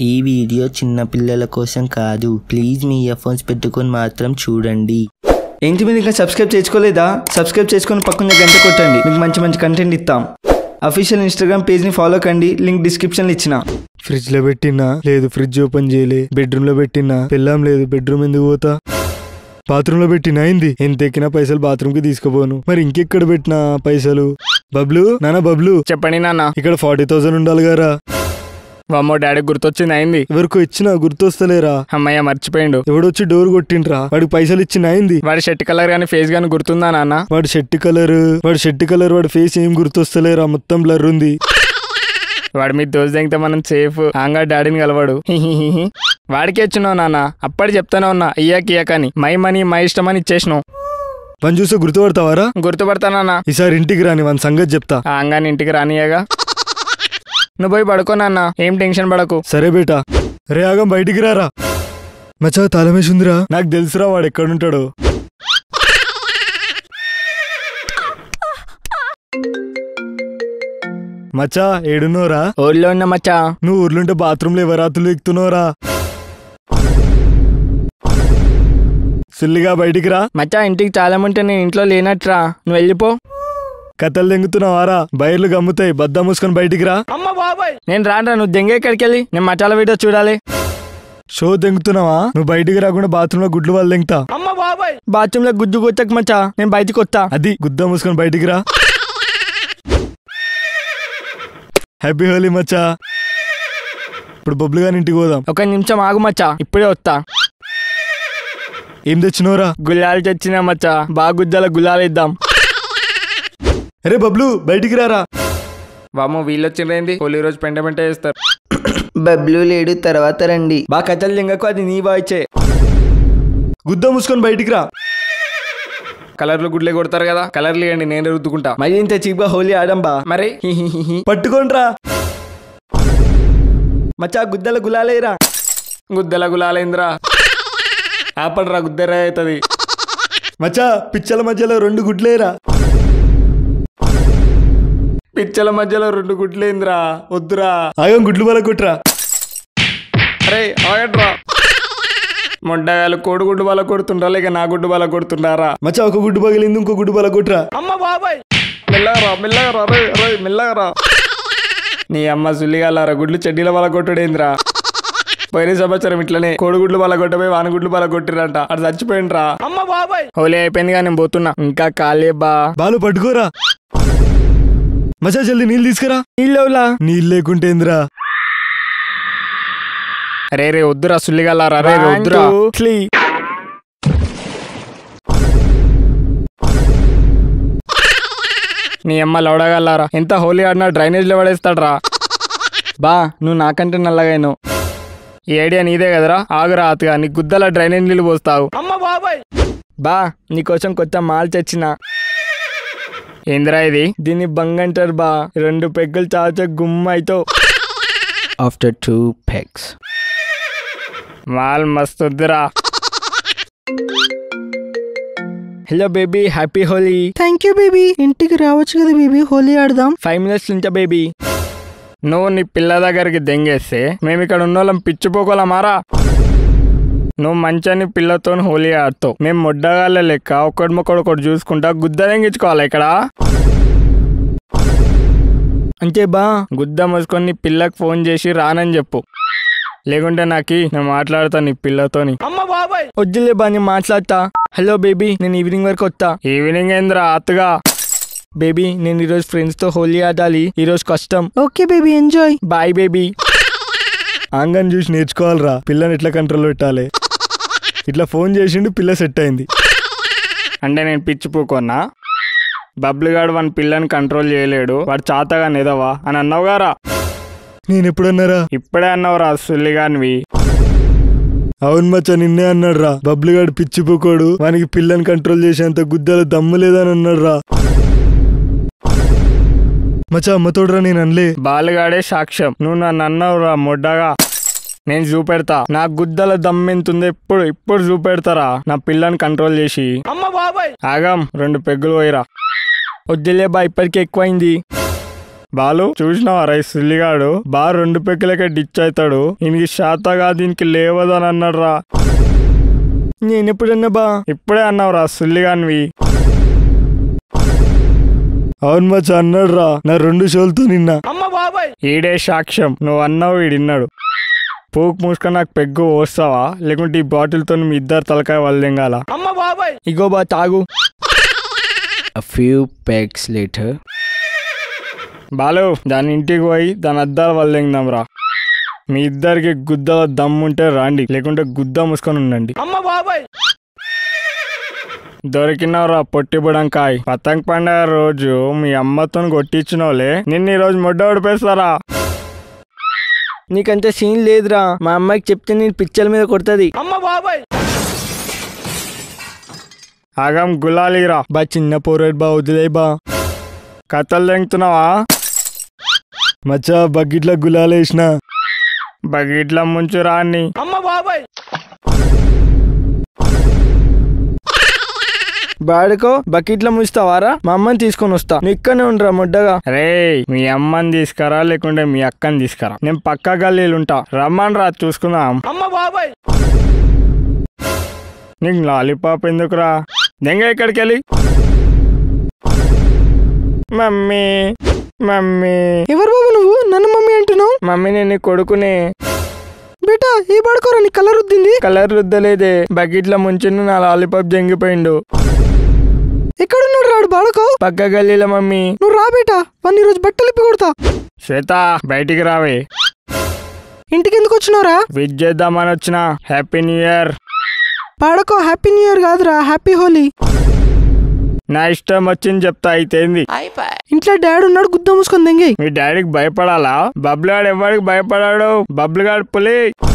ఈ వీడియో చిన్న పిల్లల కోసం కాదు ప్లీజ్ మీ ఇయర్ ఫోన్స్ పెట్టుకొని మాత్రం చూడండి ఏంటి మీరు ఇంకా సబ్స్క్రైబ్ చేసుకోలేదా సబ్స్క్రైబ్ చేసుకొని పక్కన గంట కొట్టండి మీకు మంచి మంచి కంటెంట్ ఇస్తాం అఫీషియల్ ఇన్స్టాగ్రామ్ పేజ్ని ఫాలో కండి లింక్ డిస్క్రిప్షన్లో ఇచ్చిన ఫ్రిడ్జ్ లో పెట్టినా లేదు ఫ్రిడ్జ్ ఓపెన్ చేయలే బెడ్రూమ్ లో పెట్టినా పెళ్ళాం లేదు బెడ్రూమ్ ఎందుకు పోతా బాత్రూమ్ లో పెట్టినా అయింది ఎంత ఎక్కినా పైసలు బాత్రూమ్ కి తీసుకుపోను మరి ఇంకెక్కడ పెట్టినా పైసలు బబ్లు నానా బబ్లు చెప్పండి నాన్న ఇక్కడ ఫార్టీ థౌసండ్ ఉండాలి గారా వామ్మో డాడీ గుర్తొచ్చింది అయింది ఎవరికో ఇచ్చినా గుర్తొస్తలేరా అమ్మయ్య మర్చిపోయిండు ఎవడొచ్చి డోర్ కొట్టిండ్రా వాడికి పైసలు ఇచ్చిన అయింది వాడి షర్ట్ కలర్ గానీ ఫేస్ గానీ గుర్తుందా నాన్న వాడి షర్ట్ కలర్ వాడి షర్ట్ కలర్ వాడి ఫేస్ ఏం గుర్తొస్తలేరా మొత్తం బ్లర్ ఉంది వాడి మీద దోశ దిగితే మనం సేఫ్ ఆంగా డాడీని కలవాడు హిహిహిహి. వాడికి ఇచ్చినావు నాన్న అప్పటి చెప్తానే ఉన్నా ఇయ్యాకి ఇయ్యాకని మై మనీ మై ఇష్టం అని ఇచ్చేసినావు పని చూస్తే గుర్తుపడతావారా గుర్తుపడతానన్నా ఈసారి ఇంటికి రాని వాని సంగతి చెప్తా ఆ అంగాని ఇంటికి రానియగా నువ్వు పోయి పడుకో నాన్న ఏం టెన్షన్ పడకు సరే బేటా రే ఆగం బయటికి రారా మచ్చా తాళమేసిందిరా నాకు తెలుసురా వాడు ఎక్కడుంటాడో మచ్చా ఏడున్నోరా ఊళ్ళో ఉన్న మచ్చా నువ్వు ఊర్లుంటే బాత్రూంలో ఎవరాతులు ఎక్కుతున్నావురా సుల్లిగా బయటికి రా మచ్చా ఇంటికి చాలా ఉంటే నేను ఇంట్లో లేనట్రా నువ్వు వెళ్ళిపో కథలు దెంగుతున్నావారా బయర్లు గమ్ముతాయి బద్ద మూసుకొని బయటికి రా నేను రానరా నువ్వు దెంగే ఎక్కడికి వెళ్ళి నేను మచాల వీడియో చూడాలి షో దెంగుతున్నావా నువ్వు బయటికి రాకుండా బాత్రూంలో గుడ్లు వాళ్ళు దెంగుతా బాత్రూమ్ లో గుజ్జు కొట్టక మచ్చా నేను బయటికి వస్తా అది గుద్ద మూసుకొని బయటికి రా హ్యాపీ హోలీ మచ్చా ఇప్పుడు బొబ్బులు గాని ఇంటికి పోదాం ఒక నిమిషం ఆగు మచ్చా ఇప్పుడే వస్తా ఏం తెచ్చినోరా గుల్లాలు తెచ్చినా మచ్చా బాగా గుజ్జాల గుల్లాలు ఇద్దాం అరే బబ్లు బయటికి రారా వామో వీళ్ళు వచ్చిండ్రేంది హోలీ రోజు పెంట పెంట చేస్తారు బబ్లు లేడు తర్వాత రండి బా కథలు లింగకు అది నీ వాయిచే గుద్ద మూసుకొని బయటికి రా కలర్లు గుడ్లే కొడతారు కదా కలర్లు ఇవ్వండి నేను రుద్దుకుంటా మరి ఇంత చీప్గా హోలీ ఆడంబా మరి పట్టుకోండ్రా మచ్చా గుద్దల గులాలేరా గుద్దల గులాలేంద్రా ఆపండ్రా గుద్దెర అవుతుంది మచ్చా పిచ్చల మధ్యలో రెండు గుడ్లేరా పిచ్చల మధ్యలో రెండు గుడ్లేంద్రా వద్దురా ఆగం గుడ్లు బల కొట్రా అరే ఆగట్రా మొండగాలు కోడిగుడ్డు బల కొడుతుండ్రా లేక నా గుడ్డు బల కొడుతుండారా మచ్చా ఒక గుడ్డు పగిలింది ఇంకో గుడ్డు బల కొట్రా అమ్మ బాబాయ్ మెల్లగా రా మెల్లగా రా రే రే మెల్లగా రా నీ అమ్మ సుల్లిగాలారా గుడ్లు చెడ్డీల బల కొట్టుడేంద్రా పోయిన సంవత్సరం ఇట్లనే కోడిగుడ్లు బల కొట్టపోయి వానగుడ్లు బల కొట్టిరంట అది చచ్చిపోయిండ్రా అమ్మ బాబాయ్ హోలీ అయిపోయింది కానీ నేను పోతున్నా ఇంకా కాలే బా బాలు పట్టుకోరా మచ్చా జల్ది నీళ్ళు తీసుకురా నీళ్ళవులా నీళ్ళు లేకుంటేందిరా రే రే వద్దురా సుల్లిగాలారా రే రే, వద్దురా నీ అమ్మ లౌడగల్లారా ఎంత హోలీ ఆడినా డ్రైనేజ్ లో పడేస్తాడ్రా బా నువ్వు నాకంటే నల్లగాను ఈ ఐడియా నీదే కదరా ఆగురా అతగా నీ గుద్దల డ్రైనేజ్ నీళ్ళు పోస్తావు బా నీకోసం కొత్త మాల్ తెచ్చిన ఏందిరా ఇది దీన్ని బంగంటారు బా రెండు పెగ్గులు చాచ గుమ్మ అవుతావు ఆఫ్టర్ టూ పెగ్స్ మాల్ మస్తు వద్దురా hello baby happy Holi thank you baby ఇంటికి రావచ్చు కదా బేబీ హోలీ ఆడదాం ఫైవ్ మినిట్స్ నుంచా బేబీ నువ్వు నీ పిల్ల దగ్గరికి దెంగేస్తే మేము ఇక్కడ ఉన్నోళ్ళం పిచ్చిపోకోలమారా నువ్వు మంచిని పిల్లతో హోలీ ఆడుతావు మేము మొడ్డగాళ్ళ లెక్క ఒకటి మొక్కడు ఒకటి చూసుకుంటా గుద్ద దెంగించుకోవాలి ఇక్కడ అంతే బా గుద్ద మూసుకొని నీ పిల్లకి ఫోన్ చేసి రానని చెప్పు లేకుంటే నాకి నేను మాట్లాడతా నీ పిల్లతోని వద్దులే బా నేను మాట్లాడతా హలో బేబీ నేను ఈవినింగ్ వరకు వస్తా ఈవినింగ్ ఏంద్రా అత్తగా బేబీ నేను ఈరోజు ఫ్రెండ్స్ తో హోలీ ఆడాలి ఈరోజు కష్టం okay baby enjoy bye baby ఆంగన్ చూసి నేర్చుకోవాలిరా పిల్లని ఎట్లా కంట్రోల్ పెట్టాలి ఇట్లా ఫోన్ చేసిండు పిల్ల సెట్ అయింది అంటే నేను పిచ్చిపోకున్నా బబ్లుగాడు వాని పిల్లని కంట్రోల్ చేయలేడు వాడు చాతగా నిదవా అని అన్నావు గారా నేను ఎప్పుడన్నారా ఇప్పుడే అన్నావురా సుల్లిగానివి అవును మచ్చా నిన్నే అన్నాడు రా బబ్లుగాడు పిచ్చిపోకోడు వానికి పిల్లని కంట్రోల్ చేసేంత గుద్దల దమ్ము లేదని అన్నాడు రా మచ్చా అమ్మతోడురా నేను అనలే బాలుగాడే సాక్ష్యం నువ్వు నన్ను అన్నావురా మొడ్డగా నేను చూపెడతా నా గుద్దల దమ్మెంతుందో ఇప్పుడు ఇప్పుడు చూపెడతారా నా పిల్లని కంట్రోల్ చేసి ఆగాం రెండు పెగ్గులు పోయిరా వద్దులే బా ఇప్పటికే ఎక్కువైంది బాలు చూసినావా రై సుల్లిగాడు బా రెండు పెక్కలకే డిచ్ అవుతాడు ఈయనకి శాతగా దీనికి లేవదని అన్నాడు రా నేను ఎప్పుడన్నా బా ఇప్పుడే అన్నావు రా సుల్లిగానివి అవును మచ్చా అన్నాడు రా నా రెండు షోలతో నిన్న ఈడే సాక్ష్యం నువ్వు అన్నావు వీడిన్నాడు పూకు మూసుకొని నాకు పెగ్గు పోస్తావా లేకుంటే ఈ బాటిల్తో మీ ఇద్దరు తలకాయ వల్లింగాల ఇగో బా తాగు A few pegs later. Balu దాని ఇంటికి పోయి దాని అద్దాలు వల్లిందాం రా మీ ఇద్దరికి గుద్దల దమ్ముంటే రాండి లేకుంటే గుద్ద మూసుకొని ఉండండి దొరికినవరా పొట్టి బుడంకాయ్ పతంగ్ పండుగ రోజు మీ అమ్మతో కొట్టించినోలే నిన్న ఈ రోజు మొడ్డ ఓడిపేస్తారా నీకంత సీన్ లేదురా మా అమ్మాయికి చెప్తే నేను పిచ్చల మీద కొడుతుంది ఆగం గులాలీరా బా చిన్న పోరాడు బా వదిలే బా కథలు తెంగుతున్నావా మచ్చా బకెట్ల గులాలేసిన బగిట్ల ముంచు రాన్ని బాడుకో బకెట్లో ముంచుతావారా మా అమ్మని తీసుకొని వస్తా నువ్వు ఇక్కడనే ఉండరా ముడ్డగా రే మీ అమ్మని తీసుకురా లేకుంటే మీ అక్కని తీసుకురా నేను పక్క గల్లీలు ఉంటా రమ్మని రా చూసుకుందాం నీకు లాలీపాప్ ఎందుకురా దెంగ ఇక్కడికి వెళ్ళి మమ్మీ మమ్మీ ఎవరు బాబు నువ్వు నన్ను మమ్మీ అంటున్నావు మమ్మీ నేను నీ కొడుకునే బేటా ఏ బాడుకోరా నీ కలర్ రుద్దింది కలర్ రుద్దలేదే బకెట్ల ముంచిన నా లాలీపాప్ జంగిపోయిండు ఎక్కడున్నాడు రాడు బాడుకో పక్క గల్లీల మమ్మీ నువ్వు రా బేటా వాడిని ఈరోజు బట్టలు ఇప్పి కొడతా శ్వేత బయటికి రావే ఇంటికి ఎందుకు వచ్చినావురా విజ్ చేద్దామని వచ్చిన హ్యాపీ న్యూ ఇయర్ పాడకో హ్యాపీ న్యూ ఇయర్ కాదురా హ్యాపీ హోలీ నా ఇష్టం వచ్చింది చెప్తా అయితేంది ఇంట్లో డాడీ ఉన్నాడు గుద్ద మూసుకొని దెంగి మీ డాడీకి భయపడాలా బబ్లుగాడు ఎవరికి భయపడాడు బబ్లుగాడు పులి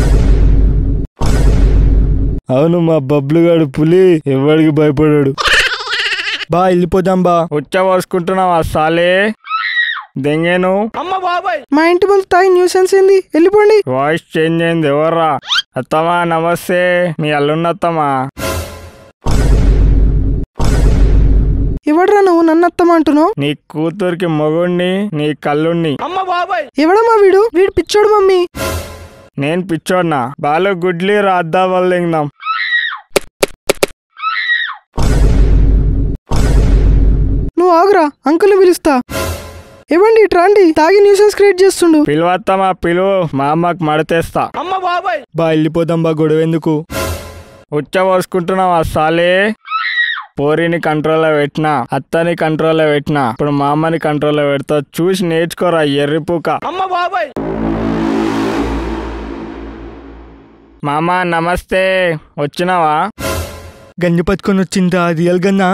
అవును మా బబ్లుగాడు పులి ఎవడికి భయపడాడు బా వెళ్ళిపోదాం బా ఉచ్చ పోసుకుంటున్నావా సాలే దెంగేను మా ఇంటి ముందు తాగి న్యూసెన్స్ ఏంది వెళ్ళిపోండి వాయిస్ చేంజ్ అయింది ఎవర్రా అత్తమా నమస్తే మీ అల్లున్న అత్తమా ఎవడరా నువ్వు నన్ను అత్తమంటున్నావు నీ కూతురికి మొగుణ్ణి నీ కల్లుణ్ణి ఎవడమ్మా వీడు వీడు పిచ్చోడు మమ్మీ నేను పిచ్చోడ్నా బాలు గుడ్లీ రాద్దా వల్లిందాం నువ్వు ఆగురా అంకుల్ పిలుస్తా ఇవ్వండి ఇట్రాండి తాగి న్యూసెన్స్ క్రియేట్ చేస్తుండు పిలువత్తమా పిలువు మా అమ్మకి మడతేస్తా బా వెళ్ళిపోదాం బా గొడవ ఎందుకు ఉచ్చ పోసుకుంటున్నావా సాలే పోరిని కంట్రోల్లో పెట్టినా అత్తని కంట్రోల్లో పెట్టినా ఇప్పుడు మా అమ్మని కంట్రోల్లో పెడతా చూసి నేర్చుకోరా ఎర్రిపూక మామ నమస్తే వచ్చినావా గంజి పట్టుకొని వచ్చిందా రియల్ గన్నా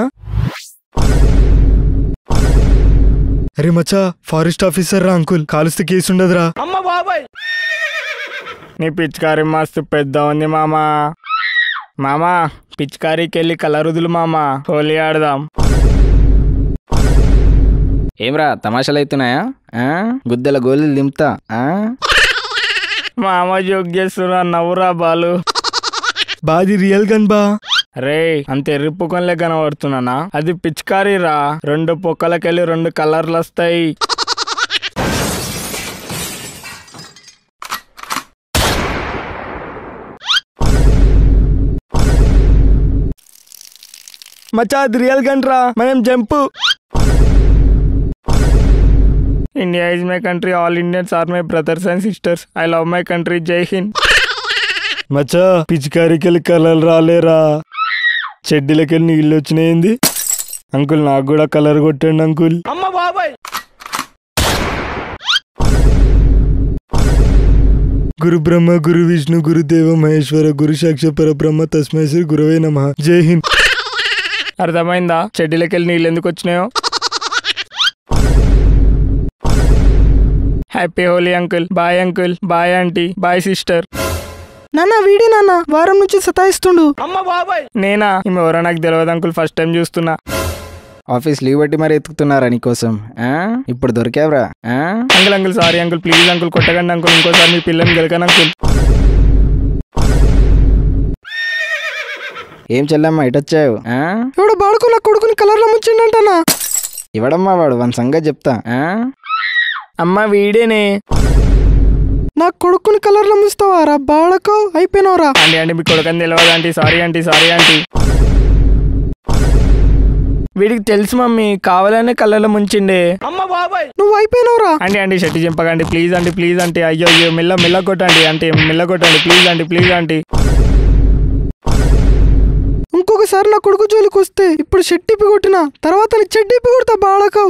అరే మచ్చా ఫారెస్ట్ ఆఫీసర్ రా అంకుల్ కాలుస్తే కేసు ఉండదురా నీ పిచికారి మస్తు పెద్ద ఉంది మామ మామ పిచికారికి వెళ్ళి కలరుదులు మామ హోలీ ఆడదాం ఏమ్రా తమాషాలు అవుతున్నాయా ఆ? గుద్దల గోళీలు దింపుతా ఆ? మామ జోక్ చేస్తున్నా నవ్వురా బాలు బాది రియల్ గన్ బా రే అంత ఎర్రిపుకంలే కనబడుతున్నానా అది పిచికారీ రా రెండు పొక్కలకెళ్ళి రెండు కలర్లు వస్తాయి మచ్చా అది రియల్ గన్ రా మనం jump India is my country all Indians are my brothers and sisters I love my country జై హింద్ మచ్చా పిచికారికెళ్ళి కలర్ రాలేరా చెడ్డీలకెళ్ళి నీళ్ళు వచ్చినాయింది అంకుల్ నాకు కూడా కలర్ కొట్టండి అంకుల్ గురు బ్రహ్మ గురు విష్ణు గురుదేవ మహేశ్వర గురు సాక్ష పరబ్రహ్మ తస్మై శ్రీ గురవే నమ జై హింద్ అర్థమైందా చెడ్డీలకెళ్ళి నీళ్ళు ఎందుకు వచ్చినాయో happy Holi uncle bye uncle bye aunty bye sister నాన్న వీడే నాన్న వారం నుంచి సతాయిస్తుండు నేనా ఈమె ఎవరో నాకు తెలియదు అంకుల్ ఫస్ట్ టైం చూస్తున్నా ఆఫీస్ లీవ్ పెట్టి మరి ఎత్తుకుతున్నారా నీకోసం ఆ? ఇప్పుడు దొరికావురా ఆ? Uncle uncle sorry uncle please uncle కొట్టకండి అంకుల్ ఇంకోసారి మీ పిల్లని గెలకండి అంకుల్ ఏం చెల్లమ్మా ఇటొచ్చావు ఆ? ఎవడో బాడుకో నా కొడుకుని కలర్లో ముంచిండంటనా ఇవ్వడమ్మా వాడు వన్ సంగతి చెప్తా ఆ? అమ్మ వీడేనే నా కొడుకుని కలర్లో ముంచుతావారా బాడకో అయిపోయినవరా అండి అండి మీ కొడుకని తెలియదు aunty sorry aunty sorry aunty వీడికి తెలుసు మమ్మీ కావాలనే కళ్ళలో ముంచిండే నువ్వు అయిపోయినవరా అండి అండి షట్టి చింపకండి ప్లీజ్ అండి ప్లీజ్ అంటే అయ్యో అయ్యో మెల్ల మెల్ల కొట్టండి అంటే మెల్ల కొట్టండి ప్లీజ్ అండి ప్లీజ్ ఆంటీ ఇంకొకసారి నా కొడుకు జోలికి వస్తే ఇప్పుడు షెట్టిప్పి కొట్టిన తర్వాత నీ చెడ్డిప్పి కొడతా బాడకో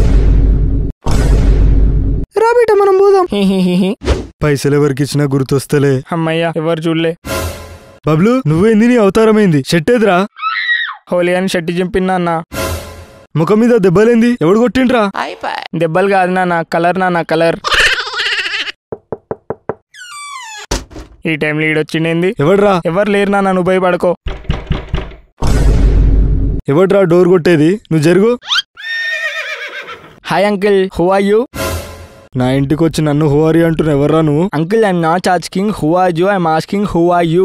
రా బీట మనం పోదాం హిహిహిహి. పైసలు ఎవరికి ఇచ్చినా గుర్తొస్తలే అమ్మయ్య ఎవరు చూడలే బబ్లు నువ్వేంది నీ అవతారమైంది షెట్టేదిరా హోలీ అని షట్టి చింపినా అన్న ముఖం మీద దెబ్బలేంది ఎవడు కొట్టిండ్రా దెబ్బలు కాదు నాన్న కలర్ నాన్న కలర్ ఈ టైంలో ఈడొచ్చిండేంది ఎవడ్రా ఎవరు లేరు నాన్న నువ్వు భయపడుకో ఎవడ్రా డోర్ కొట్టేది నువ్వు జరుగు hi uncle who are you నా ఇంటికి వచ్చి నన్ను హువారి అంటున్నావు ఎవర్రా నువ్వు uncle I'm not asking who are you I'm asking who are you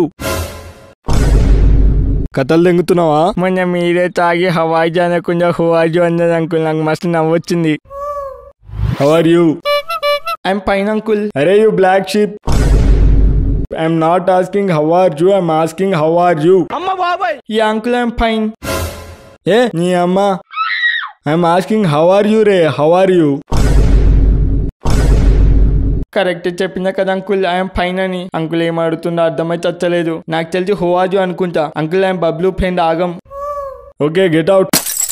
కథలు దెంగుతున్నావా మొన్న మీరే తాగి హవాయి జానకుండా హూ ఆర్ యూ అన్నది అంకుల్ నాకు మస్తు నవ్వొచ్చింది హౌ ఆర్ యూ ఐఎమ్ పైన అంకుల్ అరే you black sheep I'm not asking how are you I'm asking how are you ఈ అంకుల్ ఐఎమ్ ఫైన్ ఏ నీ అమ్మ I'm asking how are you రే హౌ ఆర్ యూ కరెక్ట్ చెప్పిందా కదా uncle I'm fine అని uncle ఏం అడుగుతుందో అర్థమై చచ్చలేదు నాకు తెలిసి హూ ఆర్ యూ అనుకుంటా అంకుల్ ఐఎమ్ బబ్లు ఫ్రెండ్ ఆగం ఓకే గెట్ అవుట్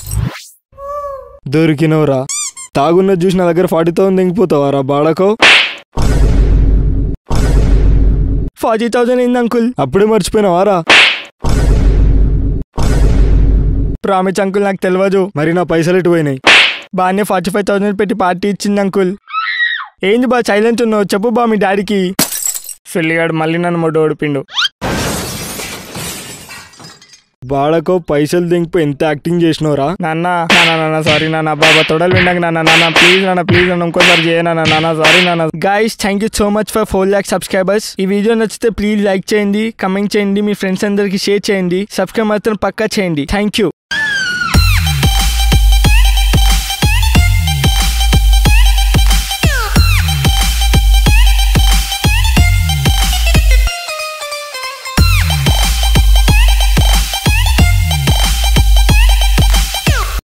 దొరికినవరా తాగున్న చూసి నా దగ్గర ఫార్టీ థౌసండ్ దింగిపోతావా రా బాడకో ఫార్టీ థౌసండ్ అయింది అంకుల్ అప్పుడే మర్చిపోయినావా రా ప్రామిస్ అంకుల్ నాకు తెలియదు మరి నా పైసలు ఎటు పోయినాయి బాగానే ఫార్టీ ఫైవ్ థౌసండ్ పెట్టి పార్టీ ఇచ్చింది అంకుల్ ఏంది బా సైలెంట్ ఉన్నావు చెప్పు బా మీ డాడీకి సిల్లిగాడు మళ్ళీ నన్ను మొడ్డు ఓడిపిండు బాడకో పైసలు దింగిపోయి ఎంత యాక్టింగ్ చేసినవరా నాన్న నాన్న నాన్న సారీ నాన్న బాబా తొడలు విండాక నాన్న నాన్న ప్లీజ్ నాన్న ప్లీజ్ నన్ను ఇంకోసారి చేయనా నాన్న సారీ నాన్న guys thank you so much for four lakh subscribers ఈ వీడియో నచ్చితే ప్లీజ్ లైక్ చేయండి కమెంట్ చేయండి మీ ఫ్రెండ్స్ అందరికి షేర్ చేయండి సబ్స్క్రైబ్ మాత్రం పక్కా చేయండి థ్యాంక్ యూ